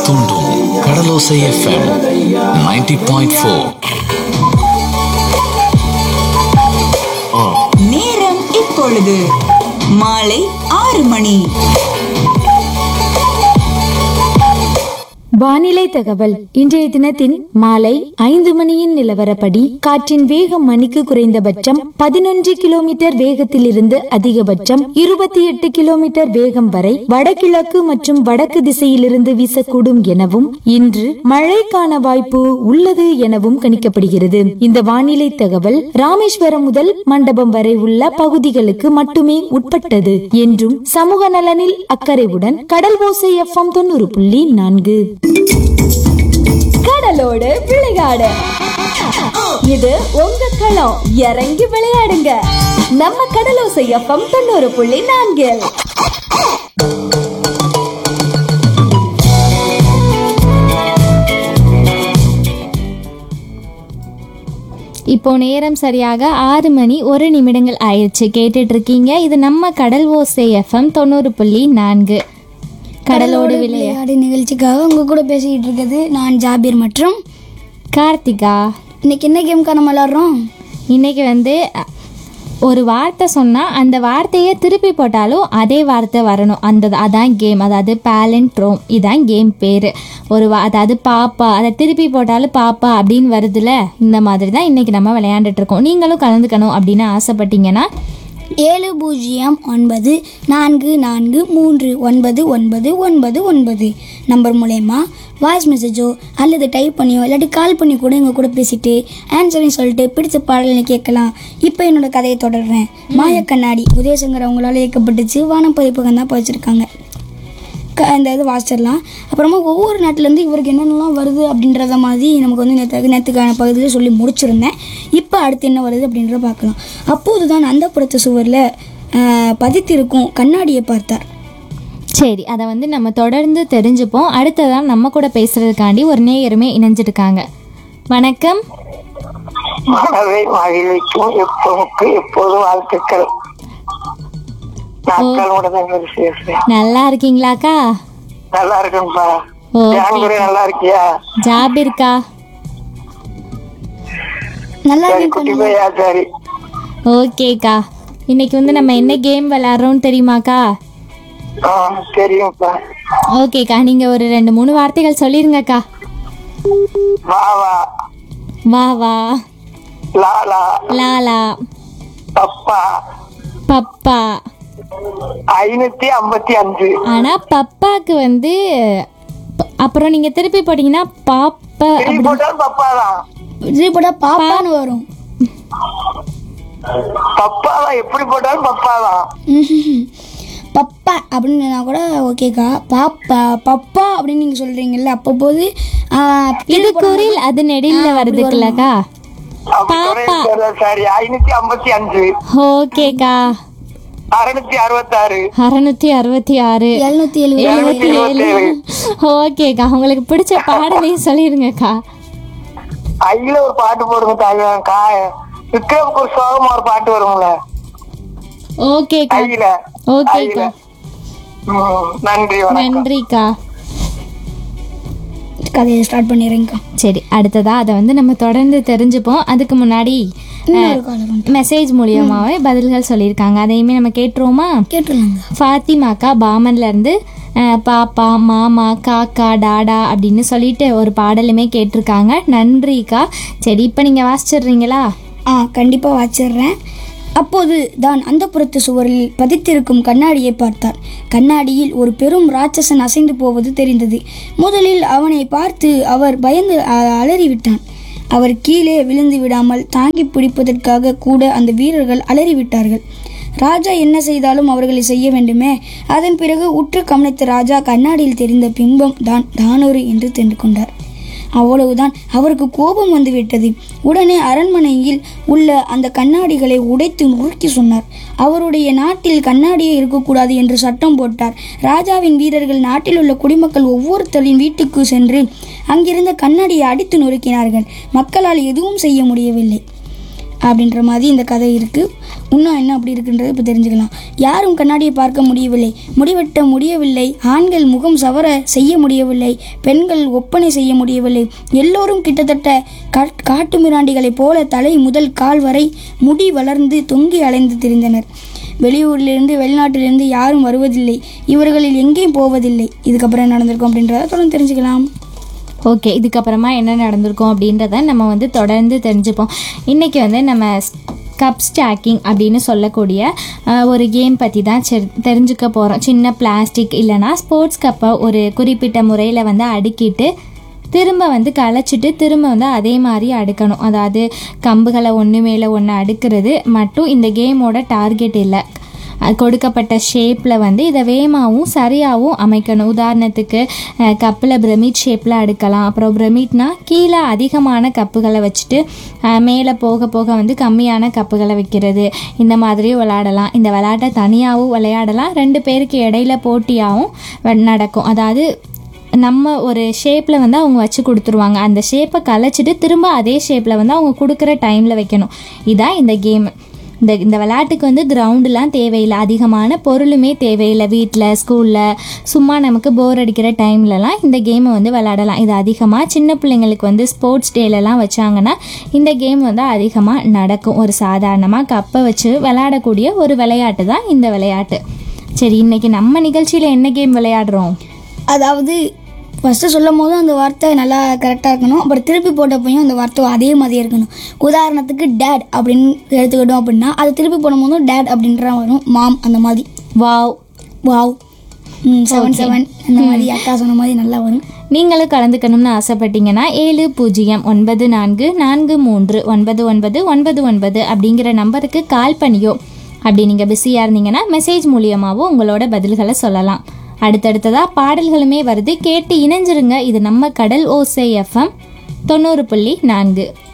தூண்டும் கடலோசை FM 90.4 point four நேரம் இப்பொழுது மாலை ஆறு மணி வானிலை தகவல் இன்றைய தினத்தின் மாலை ஐந்து மணியின் நிலவரப்படி காற்றின் வேகம் மணிக்கு குறைந்தபட்சம் பதினொன்று கிலோமீட்டர் வேகத்திலிருந்து அதிகபட்சம் இருபத்தி எட்டு கிலோமீட்டர் வேகம் வரை வடகிழக்கு மற்றும் வடக்கு திசையிலிருந்து வீசக்கூடும் எனவும் இன்று மழைக்கான வாய்ப்பு உள்ளது எனவும் கணிக்கப்படுகிறது இந்த வானிலை தகவல் ராமேஸ்வரம் முதல் மண்டபம் வரை உள்ள பகுதிகளுக்கு மட்டுமே உட்பட்டது என்றும் சமூக நலனில் அக்கறைவுடன் கடல் ஓசை எஃப்எம் தொண்ணூறு புள்ளி நான்கு கடலோடு விளையாடு இது உங்க களம் இறங்கி விளையாடுங்க நம்ம கடலோசை எஃப்எம் தொண்ணூறு புள்ளி நான்கில் இப்போ நேரம் சரியாக ஆறு மணி ஒரு நிமிடங்கள் ஆயிடுச்சு கேட்டுட்டு இருக்கீங்க இது நம்ம கடல் ஓசை எஃப்எம் தொண்ணூறு புள்ளி நான்கு கடலோடு விளையா விளையாடு நிகழ்ச்சிக்காக உங்க கூட பேசிக்கிட்டு இருக்கிறது நான் ஜாபீர் மற்றும் கார்த்திகா இன்னைக்கு என்ன கேம்க்கா நம்ம விளாட்றோம் இன்னைக்கு வந்து அ, ஒரு வார்த்தை சொன்னால் அந்த வார்த்தையை திருப்பி போட்டாலும் அதே வார்த்தை வரணும் அந்த அதான் கேம் அதாவது பேலண்ட்ரோம் இதான் கேம் பேர் ஒரு வா அதாவது பாப்பா அதை திருப்பி போட்டாலும் பாப்பா அப்படின்னு வருதுல இந்த மாதிரி தான் இன்னைக்கு நம்ம விளையாண்டுட்டு இருக்கோம் நீங்களும் கலந்துக்கணும் அப்படின்னு ஆசைப்பட்டீங்கன்னா ஏழு பூஜ்ஜியம் ஒன்பது நான்கு நான்கு மூன்று ஒன்பது ஒன்பது ஒன்பது ஒன்பது நம்பர் மூலயமா வாய்ஸ் மெசேஜோ அல்லது டைப் பண்ணியோ இல்லாட்டி கால் பண்ணி கூட எங்கள் கூட பேசிட்டு ஆன்சரையும் சொல்லிட்டு பிடிச்ச பாடலை கேட்கலாம் இப்போ என்னோட கதையை தொடர்றேன் மாய கண்ணாடி உதயசங்கர் அவங்களால இயக்கப்பட்டுச்சு வானம் பதிப்பகம் தான் பதிச்சிருக்காங்க க இந்த இது வாசிச்சிடலாம் அப்புறமா ஒவ்வொரு நாட்டிலேருந்து இவருக்கு என்னென்னலாம் வருது அப்படின்றத மாதிரி நமக்கு வந்து நேற்று நேற்றுக்கான பகுதியில் சொல்லி முடிச்சிருந்தேன் இப்போ அடுத்து என்ன வருது அப்படின்றத பார்க்கலாம் அப்போது தான் அந்த புறத்து சுவரில் பதித்திருக்கும் கண்ணாடியை பார்த்தார் சரி அதை வந்து நம்ம தொடர்ந்து தெரிஞ்சுப்போம் அடுத்ததான் நம்ம கூட பேசுறதுக்காண்டி ஒரு நேயருமே இணைஞ்சிருக்காங்க வணக்கம் மனதை மகிழ்விக்கும் எப்போதுக்கு எப்போதும் வாழ்த்துக்கள் நாட்களோட தான் பேசுறேன் நல்லா இருக்கீங்களாக்கா நல்லா இருக்கும்பா ஓகே. ஜான்குரி நல்லா இருக்கியா ஜாபிர்க்கா நல்லா சரி இருக்கு குட்டி பையா சரி ஓகேக்கா இன்னைக்கு வந்து நம்ம என்ன கேம் விளாட்றோம்னு தெரியுமாக்கா ஆ தெரியும்ப்பா ஓகேக்கா நீங்க ஒரு ரெண்டு மூணு வார்த்தைகள் சொல்லிருங்கக்கா வா வா வா வா லாலா லாலா பப்பா பப்பா ஐநூத்தி ஐம்பத்தி அஞ்சு ஆனா பப்பாக்கு வந்து ப- அப்புறம் நீங்க திருப்பி போட்டீங்கன்னா பாப்ப திருப்பி போட்டாலும் பப்பா தான் இது போட்டா பாப்பான்னு வரும் பப்பா தான் எப்படி போட்டாலும் பப்பா தான் ம்ஹும். பப்பா அப்படின்னு சொன்னா கூட ஓகேக்கா பாப்பா பப்பா அப்படின்னு நீங்கள் சொல்கிறீங்கல்ல அப்போ போது ஆ, இது குரில் அது நெடில்ல வருதுக்குல்லக்கா அப்படி சொல்றீங்க சரி ஐநூத்தி ஐம்பத்தி அஞ்சு ஓகேக்கா அறுநூத்தி அறுபத்தாறு அறுநூத்தி அறுபத்தி ஆறு எழுநூத்தி எழுபது எழுபத்தி ஏழு ஓகேக்கா உங்களுக்கு பிடிச்ச பாடலையும் சொல்லிருங்கக்கா ஐயில ஒரு பாட்டு போடுங்க தாய்வான் கா விக்ரமுக்கு ஒரு சோகமா ஒரு பாட்டு வரும்ல ஓகேக்கா ஐயில ஓகேக்கா ம், நன்றி வணக்கம் நன்றிக்கா கதையை ஸ்டார்ட் பண்ணிடுறேங்க்கா சரி அடுத்ததா அதை வந்து நம்ம தொடர்ந்து தெரிஞ்சுப்போம் அதுக்கு முன்னாடி இன்னொரு காலம் மெசேஜ் மூலியமாவே பதில்கள் சொல்லியிருக்காங்க அதையுமே நம்ம கேட்டுருவோமா கேட்டுருலாங்க ஃபாத்திமாக்கா பாமன்ல இருந்து அஹ், பாப்பா மாமா காக்கா டாடா அப்படின்னு சொல்லிட்டு ஒரு பாடலுமே கேட்டிருக்காங்க நன்றிக்கா சரி இப்போ நீங்கள் வாசிச்சிடுறீங்களா ஆ கண்டிப்பாக வச்சிடுறேன் அப்போது தான் அந்த புறத்து சுவரில் பதித்திருக்கும் கண்ணாடியை பார்த்தார் கண்ணாடியில் ஒரு பெரும் ராட்சசன் அசைந்து போவது தெரிந்தது முதலில் அவனை பார்த்து அவர் பயந்து அ- அலறிவிட்டான் அவர் கீழே விழுந்து விடாமல் தாங்கி பிடிப்பதற்காக கூட அந்த வீரர்கள் அலறிவிட்டார்கள் ராஜா என்ன செய்தாலும் அவர்களை செய்ய வேண்டுமே அதன் பிறகு உற்று கவனித்த ராஜா கண்ணாடியில் தெரிந்த பிம்பம் தான் தானொரு என்று தெரிந்து கொண்டார் அவ்வளவுதான் அவருக்கு கோபம் வந்துவிட்டது உடனே அரண்மனையில் உள்ள அந்த கண்ணாடிகளை உடைத்து நுறுக்கி சொன்னார் அவருடைய நாட்டில் கண்ணாடியே இருக்கக்கூடாது என்று சட்டம் போட்டார் ராஜாவின் வீரர்கள் நாட்டில் உள்ள குடிமக்கள் ஒவ்வொருத்தரின் வீட்டுக்கு சென்று அங்கிருந்த கண்ணாடியை அடித்து நொறுக்கினார்கள் மக்களால் எதுவும் செய்ய முடியவில்லை அப்படின்ற மாதிரி இந்த கதை இருக்குது இன்னும் என்ன அப்படி இருக்குன்றது இப்போ தெரிஞ்சுக்கலாம் யாரும் கண்ணாடியை பார்க்க முடியவில்லை முடிவெட்ட முடியவில்லை ஆண்கள் முகம் சவர செய்ய முடியவில்லை பெண்கள் ஒப்பனை செய்ய முடியவில்லை எல்லோரும் கிட்டத்தட்ட காட்- காட்டு மிராண்டிகளைப் போல தலை முதல் கால் வரை முடி வளர்ந்து தொங்கி அலைந்து திரிந்தனர் வெளியூரிலிருந்து வெளிநாட்டிலிருந்து யாரும் வருவதில்லை இவர்களில் எங்கேயும் போவதில்லை இதுக்கப்புறம் என்ன நடந்திருக்கும் அப்படின்றத தொடர்ந்து தெரிஞ்சுக்கலாம் ஓகே இதுக்கப்புறமா என்ன நடந்திருக்கும் அப்படின்றத நம்ம வந்து தொடர்ந்து தெரிஞ்சுப்போம் இன்றைக்கி வந்து நம்ம கப் ஸ்டாக்கிங் அப்படின்னு சொல்லக்கூடிய அஹ், ஒரு கேம் பற்றி தான் செ- தெரிஞ்சுக்க போகிறோம் சின்ன பிளாஸ்டிக் இல்லைனா ஸ்போர்ட்ஸ் கப்பை ஒரு குறிப்பிட்ட முறையில் வந்து அடுக்கிட்டு திரும்ப வந்து களைச்சிட்டு திரும்ப வந்து அதே மாதிரி அடுக்கணும் அதாவது கம்புகளை ஒன்று மேலே ஒன்று அடுக்கிறது மட்டும் இந்த கேமோட டார்கெட் இல்லை அது கொடுக்கப்பட்ட ஷேப்பில் வந்து இதை வேகமாகவும் சரியாகவும் அமைக்கணும் உதாரணத்துக்கு கப்பில் பிரமிட் ஷேப்பில் அடுக்கலாம் அப்புறம் பிரமிட்னா கீழே அதிகமான கப்புகளை வச்சுட்டு அஹ், மேலே போக போக வந்து கம்மியான கப்புகளை வைக்கிறது இந்த மாதிரியும் விளையாடலாம் இந்த விளையாட்டை தனியாகவும் விளையாடலாம் ரெண்டு பேருக்கு இடையில போட்டியாகவும் வ- நடக்கும் அதாவது நம்ம ஒரு ஷேப்பில் வந்து அவங்க வச்சு கொடுத்துருவாங்க அந்த ஷேப்பை கலைச்சிட்டு திரும்ப அதே ஷேப்பில் வந்து அவங்க கொடுக்குற டைமில் வைக்கணும் இதான் இந்த கேம் இந்த இந்த விளையாட்டுக்கு வந்து கிரவுண்டுலாம் தேவையில்லை அதிகமான பொருளுமே தேவையில்லை வீட்டில் ஸ்கூலில் சும்மா நமக்கு போர் அடிக்கிற டைம்லலாம் இந்த கேமை வந்து விளையாடலாம் இது அதிகமாக சின்ன பிள்ளைங்களுக்கு வந்து ஸ்போர்ட்ஸ் டேலலாம் வச்சாங்கன்னா இந்த கேம் வந்து அதிகமாக நடக்கும் ஒரு சாதாரணமாக கப்பை வச்சு விளையாடக்கூடிய ஒரு விளையாட்டு தான் இந்த விளையாட்டு சரி இன்னைக்கு நம்ம நிகழ்ச்சியில் என்ன கேம் விளையாடுறோம் அதாவது ஃபஸ்ட்டு சொல்லும் போதும் அந்த வார்த்தை நல்லா கரெக்டாக இருக்கணும் அப்புறம் திருப்பி போட்டப்பையும் அந்த வார்த்தை அதே மாதிரியே இருக்கணும் உதாரணத்துக்கு டேட் அப்படின்னு எடுத்துக்கிட்டோம் அப்படின்னா அது திருப்பி போடும்போதும் டேட் அப்படின்ற வரும் மாம் அந்த மாதிரி வாவ் வாவ் செவன் செவன் அந்த மாதிரி அக்கா சொன்ன மாதிரி நல்லா வரும் நீங்களும் கலந்துக்கணும்னு ஆசைப்பட்டீங்கன்னா ஏழு பூஜ்ஜியம் ஒன்பது நான்கு நான்கு மூன்று ஒன்பது ஒன்பது ஒன்பது ஒன்பது அப்படிங்கிற நம்பருக்கு கால் பண்ணியோ அப்படி நீங்கள் பிஸியாக இருந்தீங்கன்னா மெசேஜ் மூலியமாவோ உங்களோட பதில்களை சொல்லலாம் அடுத்தடுத்ததா பாடல்களுமே வருது கேட்டு இணைஞ்சிருங்க இது நம்ம கடல் ஓசை எஃப்எம் தொண்ணூறு புள்ளி நான்கு